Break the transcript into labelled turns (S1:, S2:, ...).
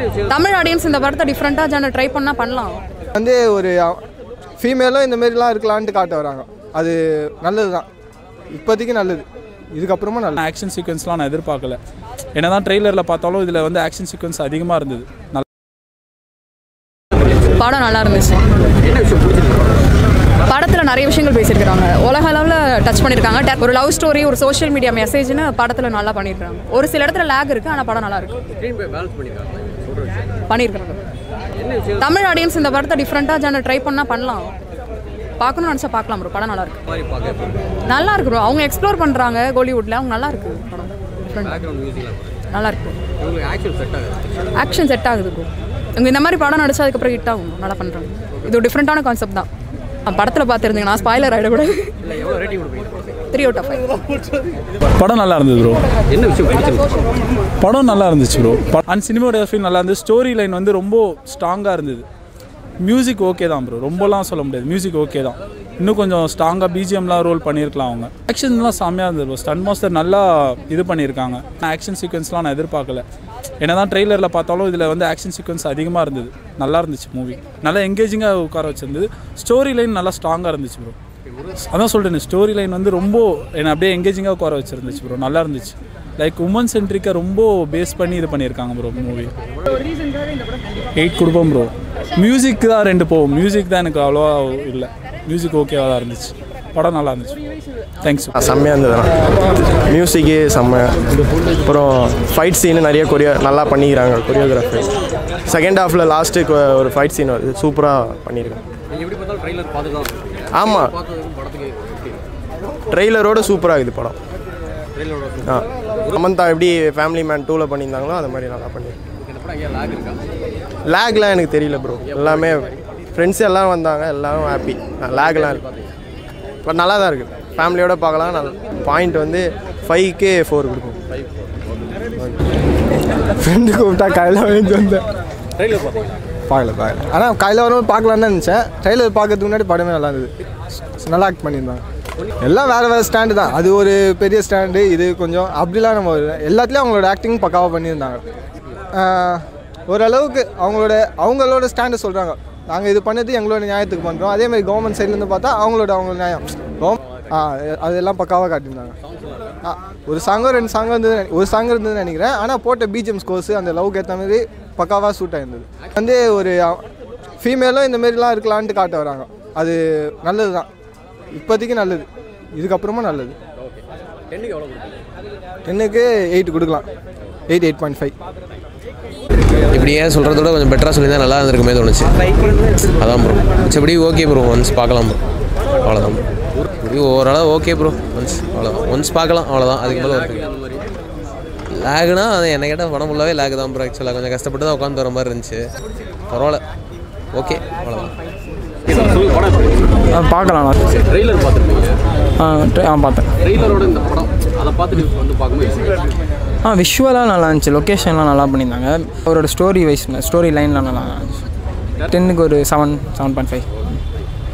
S1: Tamil audience இந்த படத்தை டிஃப்ரெண்ட்டாக ஜான ட்ரை பண்ணால் பண்ணலாம்
S2: வந்து ஒரு ஃபீமேலும் இந்த மாரிலாம் இருக்கலான்ட்டு காட்ட வராங்க அது நல்லது தான் இப்போதைக்கு நல்லது இதுக்கப்புறமா நல்லது
S3: ஆக்ஷன் சீக்வன்ஸ்லாம் நான் எதிர்பார்க்கல என்ன தான் ட்ரெய்லரில் பார்த்தாலும் இதில் வந்து ஆக்ஷன் சீக்வன்ஸ் அதிகமாக இருந்தது நல்லா
S1: படம் நல்லா இருந்துச்சு படத்தில் நிறைய விஷயங்கள் பேசியிருக்கிறாங்க உலக அளவில் டச் பண்ணியிருக்காங்க Te- ஒரு லவ் ஸ்டோரி ஒரு சோஷியல் மீடியா மெசேஜ்னு படத்தில் நல்லா பண்ணியிருக்காங்க ஒரு சில இடத்துல லேக் இருக்குது ஆனால் படம் நல்லா இருக்கு பண்ணியிருக்காங்க தமிழ் ஆடியன்ஸ் இந்த படத்தை டிஃப்ரெண்ட்டாக ஜான ட்ரை பண்ணால் பண்ணலாம் பார்க்கணும்னு நினச்சா பார்க்கலாம் ப்ரோ படம் நல்லா இருக்கு நல்லா இருக்கு ப்ரோ அவங்க எக்ஸ்ப்ளோர் பண்ணுறாங்க கோலிவுட்டில் அவங்க நல்லா இருக்கு படம் Different. நல்லா இருக்கு ஆக்ஷன் செட் ஆகுது ப்ரோ இவங்க இந்த மாதிரி படம் நடிச்சா அதுக்கப்புறம் ஹிட் ஆகும் நல்லா பண்ணுறாங்க இது ஒரு டிஃப்ரெண்ட்டான கான்செப்ட் தான் படத்தில் பார்த்துருந்தீங்க நான் ஸ்பாய்லர் ஆகிடக்கூடாது த்ரீ அவுட் ஆஃப் ஃபைவ்
S3: படம் நல்லா இருந்தது ப்ரோ என்ன விஷயம் படம் நல்லா இருந்துச்சு ப்ரோ அண்ட் சினிமாட்டோகிராஃபி நல்லா இருந்தது ஸ்டோரி லைன் வந்து ரொம்ப ஸ்ட்ராங்காக இருந்தது மியூசிக் ஓகே தான் ப்ரோ ரொம்பலாம் சொல்ல முடியாது மியூசிக் ஓகே தான் இன்னும் கொஞ்சம் ஸ்ட்ராங்காக பிஜிஎம்லாம் ரோல் பண்ணியிருக்கலாம் அவங்க ஆக்ஷன்லாம் செம்மையாக இருந்தது ப்ரோ ஸ்டன் மாஸ்டர் நல்லா இது பண்ணியிருக்காங்க ஆக்ஷன் சீக்வன்ஸ்லாம் நான் எதிர்பார்க்கல என்ன தான் ட்ரெய்லரில் பார்த்தாலும் இதில் வந்து ஆக்ஷன் சீக்வன்ஸ் அதிகமாக இருந்தது நல்லா இருந்துச்சு மூவி நல்லா எங்கேஜிங்காக உட்கார வச்சிருந்தது ஸ்டோரி லைன் நல்லா ஸ்ட்ராங்காக இருந்துச்சு ப்ரோ அதான் சொல்கிறேன் ஸ்டோரி லைன் வந்து ரொம்ப என்னை அப்படியே எங்கேஜிங்காக உட்கார வச்சிருந்துச்சு ப்ரோ நல்லா இருந்துச்சு லைக் உமன் சென்ட்ரிக்காக ரொம்ப பேஸ் பண்ணி இது பண்ணியிருக்காங்க ப்ரோ மூவி எயிட் கொடுப்போம் ப்ரோ மியூசிக் தான் ரெண்டு போகும் மியூசிக் தான் எனக்கு அவ்வளோவா இல்லை மியூசிக் ஓகேவாக தான் இருந்துச்சு படம் நல்லா இருந்துச்சு தேங்க்ஸ்
S4: செம்மையாக இருந்ததுண்ணா மியூசிக்கு செம்ம அப்புறம் ஃபைட் சீனு நிறைய கொரியோ நல்லா பண்ணிக்கிறாங்க கொரியோகிராஃபி செகண்ட் ஹாஃபில் லாஸ்ட்டுக்கு ஒரு ஃபைட் சீன் வருது சூப்பராக பண்ணியிருக்காங்க ஆமாம் ட்ரெய்லரோட சூப்பராக இருக்குது படம் ஆ சமந்தா எப்படி ஃபேமிலி மேன் டூவில் பண்ணியிருந்தாங்களோ அது மாதிரி நல்லா பண்ணியிருக்காங்க லேக்லாம் எனக்கு தெரியல ப்ரோ எல்லாமே ஃப்ரெண்ட்ஸ் எல்லாம் வந்தாங்க எல்லாரும் ஹாப்பி லேக்லாம் இருக்கு பட் நல்லா தான் இருக்குது ஃபேமிலியோட பார்க்கலாம் நல்ல பாயிண்ட் வந்து ஃபைவ்க்கே ஃபோர் கொடுக்கும்
S2: ஃப்ரெண்டு கூப்பிட்டா கையில் வந்து வந்தேன் பார்க்கல பார்க்கல ஆனால் கையில் வரும்போது பார்க்கலான்னு தான் நினச்சேன் ட்ரெய்லர் பார்க்கறதுக்கு முன்னாடி படமே நல்லா இருந்தது நல்லா ஆக்ட் பண்ணியிருந்தாங்க எல்லாம் வேறு வேறு ஸ்டாண்டு தான் அது ஒரு பெரிய ஸ்டாண்டு இது கொஞ்சம் அப்படிலாம் நம்ம ஒரு- எல்லாத்துலேயும் அவங்களோட ஆக்டிங் பக்காவாக பண்ணியிருந்தாங்க ஆஹ், ஓரளவுக்கு அவங்களோட அவங்களோட ஸ்டாண்டு சொல்கிறாங்க நாங்கள் இது பண்ணது எங்களோட நியாயத்துக்கு பண்ணுறோம் அதே மாதிரி கவர்மெண்ட் சைட்லேருந்து பார்த்தா அவங்களோட அவங்களோட நியாயம் கவர்மெண்ட் ஆ அதெல்லாம் பக்காவாக காட்டியிருந்தாங்க ஆ, ஒரு சாங்கோ ரெண்டு சாங் இருந்தது ஒரு சாங் இருந்ததுன்னு நினைக்கிறேன் ஆனால் போட்ட பிஜிஎம் ஸ்கோர்ஸ் அந்த லவ்க்கு ஏற்ற மாதிரி பக்காவாக சூட் ஆயிருந்தது வந்து ஒரு ஃபீமேலும் இந்த மாரிலாம் இருக்கலான்ட்டு காட்ட வராங்க அது நல்லது தான் இப்போதைக்கு நல்லது இதுக்கப்புறமா நல்லது டென்னுக்கு எயிட் கொடுக்கலாம் எயிட் எயிட் பாயிண்ட் ஃபைவ்
S5: இப்படி ஏன் சொல்கிறத விட கொஞ்சம் பெட்டராக சொல்லியிருந்தா நல்லா இருந்திருக்குமே தோணுச்சு அதான் ப்ரோ மிச்சபடி ஓகே ப்ரோ ஒன்ஸ் பார்க்கலாம் ப்ரோ அவ்வளோதான் ப்ரோ இப்படி ஓவராலாக ஓகே ப்ரோ ஒன்ஸ் அவ்வளோதான் ஒன்ஸ் பார்க்கலாம் அவ்வளோதான் அதுக்கு மேலே ஒரு லேகுனா அது என்ன கேட்டால் படம் ஃபுல்லாகவே லேக் தான் ப்ரோ ஆக்சுவலாக கொஞ்சம் கஷ்டப்பட்டு தான் உட்காந்து வர மாதிரி இருந்துச்சு பரவாயில்ல ஓகே அவ்வளோதான்
S6: பார்க்கலாம்
S7: ட்ரெய்லர் பார்த்துருப்பீங்க
S6: ஆ ட்ரை- ஆ பார்த்தேன்
S7: ட்ரெய்லரோட இந்த படம் அதை பார்த்துட்டு வந்து பார்க்கும்போது
S6: ஆ விஷுவலாக நல்லா இருந்துச்சு லொக்கேஷன்லாம் நல்லா பண்ணியிருந்தாங்க அவரோட ஸ்டோரி வைஸ் ஸ்டோரி லைன்லாம் நல்லா இருந்துச்சு டென்னுக்கு ஒரு செவன் செவன் பாயிண்ட் ஃபைவ்